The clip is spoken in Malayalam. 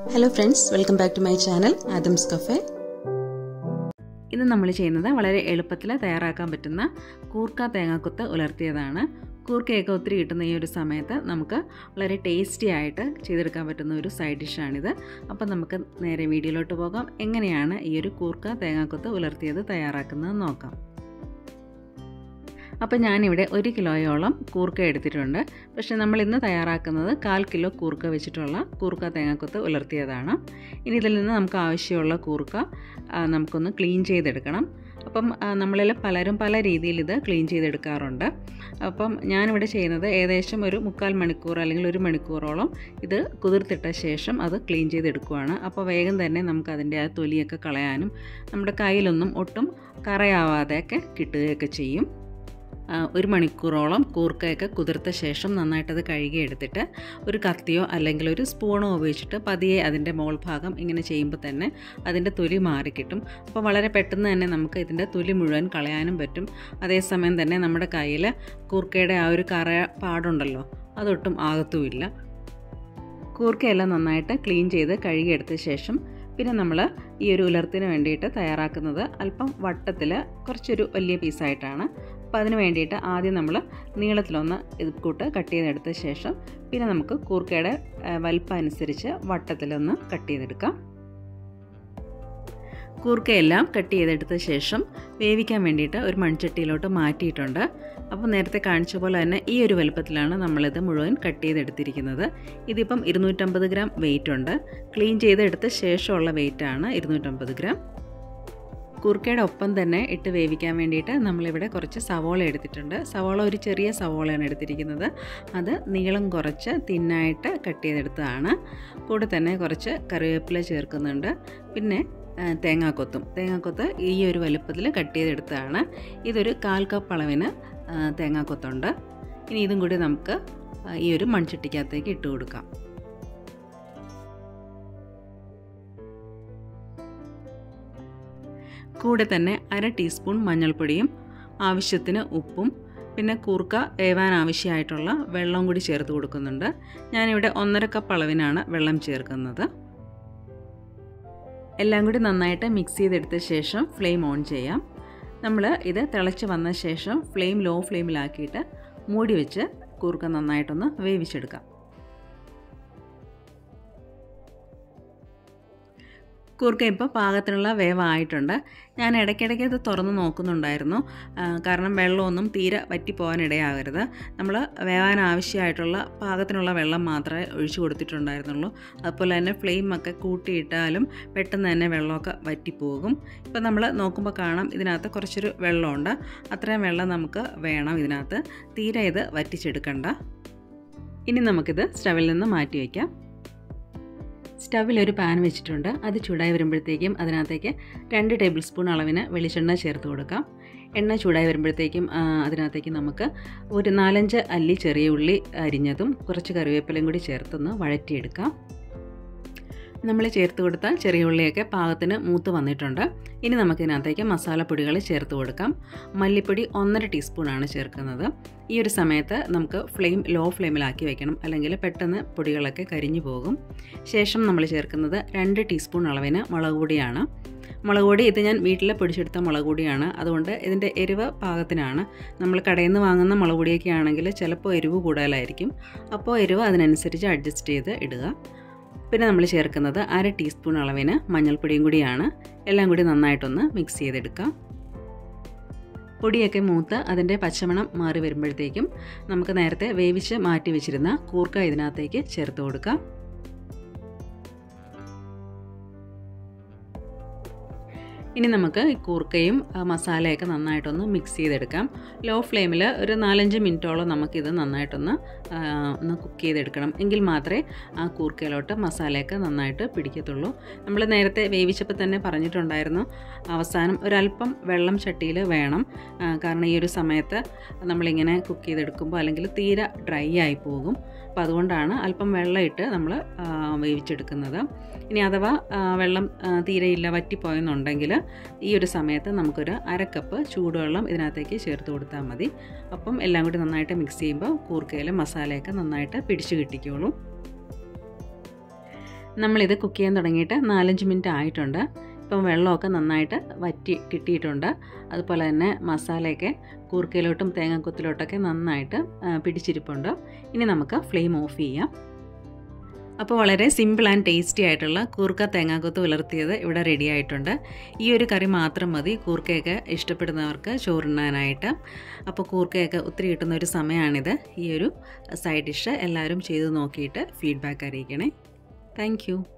hello friends welcome back to my channel Adam's cafe ഇന്ന് നമ്മൾ ചെയ്യുന്നത് വളരെ എളുപ്പത്തിൽ തയ്യാറാക്കാൻ പറ്റുന്ന കൂർക്ക തേങ്ങാക്കുത്ത് ഉലർത്തിയതാണ് കൂർക്കയൊക്കെ ഒത്തിരി കിട്ടുന്ന ഈ ഒരു സമയത്ത് നമുക്ക് വളരെ ടേസ്റ്റി ആയിട്ട് ചെയ്തെടുക്കാൻ പറ്റുന്ന ഒരു സൈഡ് ഡിഷാണിത് അപ്പോൾ നമുക്ക് നേരെ വീഡിയോയിലോട്ട് പോകാം എങ്ങനെയാണ് ഈ ഒരു കൂർക്ക തേങ്ങാക്കുത്ത് ഉലർത്തിയത് തയ്യാറാക്കുന്നത് നോക്കാം അപ്പോൾ ഞാനിവിടെ ഒരു കിലോയോളം കൂർക്ക എടുത്തിട്ടുണ്ട് പക്ഷേ നമ്മൾ ഇന്ന് തയ്യാറാക്കുന്നത് കാൽ കിലോ കൂർക്ക വെച്ചിട്ടുള്ള കൂർക്ക തേങ്ങാക്കൊത്ത് ഉലർത്തിയതാണ് ഇനി ഇതിൽ നിന്ന് നമുക്ക് ആവശ്യമുള്ള കൂർക്ക നമുക്കൊന്ന് ക്ലീൻ ചെയ്തെടുക്കണം അപ്പം നമ്മളിൽ പലരും പല രീതിയിൽ ഇത് ക്ലീൻ ചെയ്തെടുക്കാറുണ്ട് അപ്പം ഞാനിവിടെ ചെയ്യുന്നത് ഏകദേശം ഒരു മുക്കാൽ മണിക്കൂർ അല്ലെങ്കിൽ ഒരു മണിക്കൂറോളം ഇത് കുതിർത്തിട്ട ശേഷം അത് ക്ലീൻ ചെയ്തെടുക്കുകയാണ് അപ്പോൾ വേഗം തന്നെ നമുക്ക് അതിൻ്റെ ആ തൊലിയൊക്കെ കളയാനും നമ്മുടെ കയ്യിലൊന്നും ഒട്ടും കറയാവാതെയൊക്കെ കിട്ടുകയൊക്കെ ചെയ്യും ഒരു മണിക്കൂറോളം കൂർക്കയൊക്കെ കുതിർത്ത ശേഷം നന്നായിട്ടത് കഴുകിയെടുത്തിട്ട് ഒരു കത്തിയോ അല്ലെങ്കിൽ ഒരു സ്പൂണോ ഉപയോഗിച്ചിട്ട് പതിയെ അതിൻ്റെ മോൾ ഭാഗം ഇങ്ങനെ ചെയ്യുമ്പോൾ തന്നെ അതിൻ്റെ തൊലി മാറിക്കിട്ടും അപ്പോൾ വളരെ പെട്ടെന്ന് തന്നെ നമുക്ക് ഇതിൻ്റെ തൊലി മുഴുവൻ കളയാനും പറ്റും അതേസമയം തന്നെ നമ്മുടെ കയ്യിൽ കൂർക്കയുടെ ആ ഒരു കറ പാടുണ്ടല്ലോ അതൊട്ടും ആകത്തുമില്ല കൂർക്കയെല്ലാം നന്നായിട്ട് ക്ലീൻ ചെയ്ത് കഴുകിയെടുത്ത ശേഷം പിന്നെ നമ്മൾ ഈ ഒരു ഉലർത്തിന് വേണ്ടിയിട്ട് തയ്യാറാക്കുന്നത് അല്പം വട്ടത്തിൽ കുറച്ചൊരു വലിയ പീസായിട്ടാണ് അപ്പോൾ അതിന് വേണ്ടിയിട്ട് ആദ്യം നമ്മൾ നീളത്തിലൊന്ന് ഇത് കൂട്ട് കട്ട് ചെയ്തെടുത്ത ശേഷം പിന്നെ നമുക്ക് കൂർക്കയുടെ വലിപ്പം അനുസരിച്ച് വട്ടത്തിലൊന്ന് കട്ട് ചെയ്തെടുക്കാം കൂർക്കയെല്ലാം കട്ട് ചെയ്തെടുത്ത ശേഷം വേവിക്കാൻ വേണ്ടിയിട്ട് ഒരു മൺചട്ടിയിലോട്ട് മാറ്റിയിട്ടുണ്ട് അപ്പോൾ നേരത്തെ കാണിച്ച പോലെ തന്നെ ഈ ഒരു വലുപ്പത്തിലാണ് നമ്മളിത് മുഴുവൻ കട്ട് ചെയ്തെടുത്തിരിക്കുന്നത് ഇതിപ്പം ഇരുന്നൂറ്റമ്പത് ഗ്രാം വെയിറ്റ് ഉണ്ട് ക്ലീൻ ചെയ്തെടുത്ത ശേഷമുള്ള വെയിറ്റാണ് ഇരുന്നൂറ്റമ്പത് ഗ്രാം കുറുക്കയുടെ ഒപ്പം തന്നെ ഇട്ട് വേവിക്കാൻ വേണ്ടിയിട്ട് നമ്മളിവിടെ കുറച്ച് സവോള എടുത്തിട്ടുണ്ട് സവോള ഒരു ചെറിയ സവോളയാണ് എടുത്തിരിക്കുന്നത് അത് നീളം കുറച്ച് തിന്നായിട്ട് കട്ട് ചെയ്തെടുത്തതാണ് കൂടെ തന്നെ കുറച്ച് കറിവേപ്പില ചേർക്കുന്നുണ്ട് പിന്നെ തേങ്ങാക്കൊത്തും തേങ്ങാക്കൊത്ത് ഈ ഒരു വലുപ്പത്തിൽ കട്ട് ചെയ്തെടുത്തതാണ് ഇതൊരു കാൽ കപ്പ് അളവിന് തേങ്ങാക്കൊത്തുണ്ട് ഇനി ഇതും കൂടി നമുക്ക് ഈ ഒരു മൺചട്ടിക്കകത്തേക്ക് ഇട്ട് കൊടുക്കാം കൂടെ തന്നെ അര ടീസ്പൂൺ മഞ്ഞൾപ്പൊടിയും ആവശ്യത്തിന് ഉപ്പും പിന്നെ കൂർക്ക വേവാൻ ആവശ്യമായിട്ടുള്ള വെള്ളം കൂടി ചേർത്ത് കൊടുക്കുന്നുണ്ട് ഞാനിവിടെ ഒന്നര കപ്പ് അളവിനാണ് വെള്ളം ചേർക്കുന്നത് എല്ലാം കൂടി നന്നായിട്ട് മിക്സ് ചെയ്തെടുത്ത ശേഷം ഫ്ലെയിം ഓൺ ചെയ്യാം നമ്മൾ ഇത് തിളച്ച് വന്ന ശേഷം ഫ്ലെയിം ലോ ഫ്ലെയിമിലാക്കിയിട്ട് മൂടി വെച്ച് കൂർക്ക നന്നായിട്ടൊന്ന് വേവിച്ചെടുക്കാം കൂർക്ക ഇപ്പോൾ പാകത്തിനുള്ള വേവായിട്ടുണ്ട് ഞാൻ ഇടയ്ക്കിടയ്ക്ക് ഇത് തുറന്ന് നോക്കുന്നുണ്ടായിരുന്നു കാരണം വെള്ളമൊന്നും തീരെ വറ്റിപ്പോകാൻ ഇടയാകരുത് നമ്മൾ വേവാൻ ആവശ്യമായിട്ടുള്ള പാകത്തിനുള്ള വെള്ളം മാത്രമേ ഒഴിച്ചു കൊടുത്തിട്ടുണ്ടായിരുന്നുള്ളൂ അതുപോലെ തന്നെ ഫ്ലെയിമൊക്കെ കൂട്ടിയിട്ടാലും പെട്ടെന്ന് തന്നെ വെള്ളമൊക്കെ വറ്റിപ്പോകും ഇപ്പോൾ നമ്മൾ നോക്കുമ്പോൾ കാണാം ഇതിനകത്ത് കുറച്ചൊരു വെള്ളമുണ്ട് അത്രയും വെള്ളം നമുക്ക് വേണം ഇതിനകത്ത് തീരെ ഇത് വറ്റിച്ചെടുക്കണ്ട ഇനി നമുക്കിത് സ്റ്റവിൽ നിന്ന് മാറ്റി വയ്ക്കാം സ്റ്റവിൽ ഒരു പാൻ വെച്ചിട്ടുണ്ട് അത് ചൂടായി വരുമ്പോഴത്തേക്കും അതിനകത്തേക്ക് രണ്ട് ടേബിൾ സ്പൂൺ അളവിന് വെളിച്ചെണ്ണ ചേർത്ത് കൊടുക്കാം എണ്ണ ചൂടായി വരുമ്പോഴത്തേക്കും അതിനകത്തേക്ക് നമുക്ക് ഒരു നാലഞ്ച് അല്ലി ചെറിയ ഉള്ളി അരിഞ്ഞതും കുറച്ച് കറിവേപ്പിലയും കൂടി ചേർത്തൊന്ന് വഴറ്റിയെടുക്കാം നമ്മൾ ചേർത്ത് കൊടുത്താൽ ചെറിയ ഉള്ളിയൊക്കെ പാകത്തിന് മൂത്ത് വന്നിട്ടുണ്ട് ഇനി നമുക്കിതിനകത്തേക്ക് മസാലപ്പൊടികൾ ചേർത്ത് കൊടുക്കാം മല്ലിപ്പൊടി ഒന്നര ടീസ്പൂണാണ് ചേർക്കുന്നത് ഈ ഒരു സമയത്ത് നമുക്ക് ഫ്ലെയിം ലോ ഫ്ലെയിമിലാക്കി വെക്കണം അല്ലെങ്കിൽ പെട്ടെന്ന് പൊടികളൊക്കെ കരിഞ്ഞു പോകും ശേഷം നമ്മൾ ചേർക്കുന്നത് രണ്ട് ടീസ്പൂൺ അളവിന് മുളക് പൊടിയാണ് മുളക് പൊടി ഇത് ഞാൻ വീട്ടിൽ പൊടിച്ചെടുത്ത മുളക് പൊടിയാണ് അതുകൊണ്ട് ഇതിൻ്റെ എരിവ് പാകത്തിനാണ് നമ്മൾ കടയിൽ നിന്ന് വാങ്ങുന്ന മുളക് പൊടിയൊക്കെ ആണെങ്കിൽ ചിലപ്പോൾ എരിവ് കൂടുതലായിരിക്കും അപ്പോൾ എരിവ് അതിനനുസരിച്ച് അഡ്ജസ്റ്റ് ചെയ്ത് ഇടുക പിന്നെ നമ്മൾ ചേർക്കുന്നത് അര ടീസ്പൂൺ അളവിന് മഞ്ഞൾപ്പൊടിയും കൂടിയാണ് എല്ലാം കൂടി നന്നായിട്ടൊന്ന് മിക്സ് ചെയ്തെടുക്കാം പൊടിയൊക്കെ മൂത്ത് അതിൻ്റെ പച്ചമണം മാറി വരുമ്പോഴത്തേക്കും നമുക്ക് നേരത്തെ വേവിച്ച് മാറ്റി വെച്ചിരുന്ന കൂർക്ക ഇതിനകത്തേക്ക് ചേർത്ത് കൊടുക്കാം ഇനി നമുക്ക് ഈ കൂർക്കയും മസാലയൊക്കെ നന്നായിട്ടൊന്ന് മിക്സ് ചെയ്തെടുക്കാം ലോ ഫ്ലെയിമിൽ ഒരു നാലഞ്ച് മിനിറ്റോളം നമുക്കിത് നന്നായിട്ടൊന്ന് ഒന്ന് കുക്ക് ചെയ്തെടുക്കണം എങ്കിൽ മാത്രമേ ആ കൂർക്കയിലോട്ട് മസാലയൊക്കെ നന്നായിട്ട് പിടിക്കത്തുള്ളൂ നമ്മൾ നേരത്തെ വേവിച്ചപ്പോൾ തന്നെ പറഞ്ഞിട്ടുണ്ടായിരുന്നു അവസാനം ഒരല്പം വെള്ളം ചട്ടിയിൽ വേണം കാരണം ഈ ഒരു സമയത്ത് നമ്മളിങ്ങനെ കുക്ക് ചെയ്തെടുക്കുമ്പോൾ അല്ലെങ്കിൽ തീരെ ഡ്രൈ ആയി പോകും അപ്പോൾ അതുകൊണ്ടാണ് അല്പം വെള്ളം ഇട്ട് നമ്മൾ വേവിച്ചെടുക്കുന്നത് ഇനി അഥവാ വെള്ളം തീരെയില്ല വറ്റിപ്പോയെന്നുണ്ടെങ്കിൽ ഈ ഒരു സമയത്ത് നമുക്കൊരു അരക്കപ്പ് ചൂടുവെള്ളം ഇതിനകത്തേക്ക് ചേർത്ത് കൊടുത്താൽ മതി അപ്പം എല്ലാം കൂടി നന്നായിട്ട് മിക്സ് ചെയ്യുമ്പോൾ കൂർക്കയിലെ മസാലയൊക്കെ നന്നായിട്ട് പിടിച്ചു കിട്ടിക്കോളും നമ്മളിത് കുക്ക് ചെയ്യാൻ തുടങ്ങിയിട്ട് നാലഞ്ച് മിനിറ്റ് ആയിട്ടുണ്ട് ഇപ്പം വെള്ളമൊക്കെ നന്നായിട്ട് വറ്റി കിട്ടിയിട്ടുണ്ട് അതുപോലെ തന്നെ മസാലയൊക്കെ കൂർക്കയിലോട്ടും തേങ്ങാക്കൊത്തിലോട്ടൊക്കെ നന്നായിട്ട് പിടിച്ചിരിപ്പുണ്ട് ഇനി നമുക്ക് ഫ്ലെയിം ഓഫ് ചെയ്യാം അപ്പോൾ വളരെ സിമ്പിൾ ആൻഡ് ടേസ്റ്റി ആയിട്ടുള്ള കൂർക്ക തേങ്ങാക്കൊത്ത് ഉലർത്തിയത് ഇവിടെ റെഡി ആയിട്ടുണ്ട് ഈ ഒരു കറി മാത്രം മതി കൂർക്കയൊക്കെ ഇഷ്ടപ്പെടുന്നവർക്ക് ചോറുണ്ണാനായിട്ട് അപ്പോൾ കൂർക്കയൊക്കെ ഒത്തിരി കിട്ടുന്ന ഒരു സമയമാണിത് ഈ ഒരു സൈഡ് ഡിഷ് എല്ലാവരും ചെയ്ത് നോക്കിയിട്ട് ഫീഡ്ബാക്ക് അറിയിക്കണേ താങ്ക്